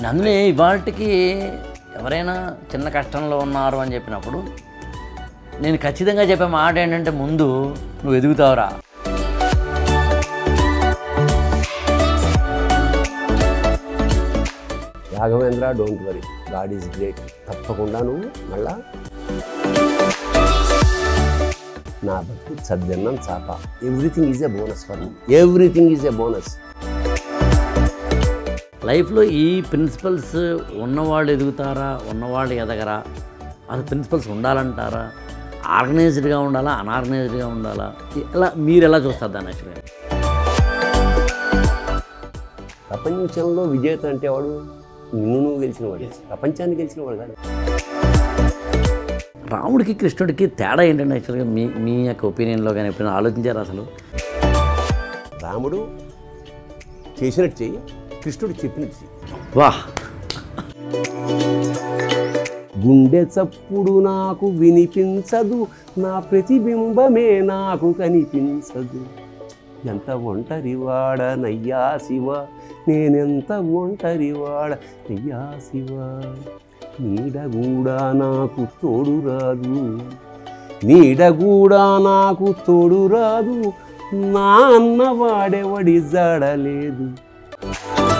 అందులో ఇవాళకి ఎవరైనా చిన్న కష్టంలో ఉన్నారు అని చెప్పినప్పుడు నేను ఖచ్చితంగా చెప్పే మాట ఏంటంటే ముందు నువ్వు ఎదుగుతావురా Raghavendra don't worry God is great తప్పకుండా నువ్వు మళ్ళా నా బతుకు సద్దన్నం చాప everything is a bonus for me everything is a bonus లైఫ్లో ఈ ప్రిన్సిపల్స్ ఉన్నవాళ్ళు ఎదుగుతారా ఉన్నవాళ్ళు ఎదగరా అసలు ప్రిన్సిపల్స్ ఉండాలంటారా ఆర్గనైజ్డ్గా ఉండాలా అనార్గనైజ్డ్గా ఉండాలా ఎలా మీరు ఎలా చూస్తారు దాన్ని యాక్చువల్గా ప్రపంచంలో విజేత అంటే వాడు నిన్ను నువ్వు గెలిచిన వాడు ప్రపంచాన్ని గెలిచిన వాడు కాదు రాముడికి కృష్ణుడికి తేడా ఏంటంటే యాక్చువల్గా మీ మీ యొక్క ఒపీనియన్లో కానీ ఎప్పుడైనా ఆలోచించారు అసలు రాముడు చేసినట్టు చెయ్యి కృష్ణుడు చెప్పినట్టు చెయ్యి వాహ్ గుండె చప్పుడు నాకు వినిపించదు నా ప్రతిబింబమే నాకు కనిపించదు ఎంత ఒంటరివాడ నయ్యా శివ నేనెంత ఒంటరివాడ నయ్యా శివ నీడ కూడా నాకు తోడు రాదు నీడ కూడా నాకు తోడు రాదు నా అన్నవాడెవడి జాడలేదు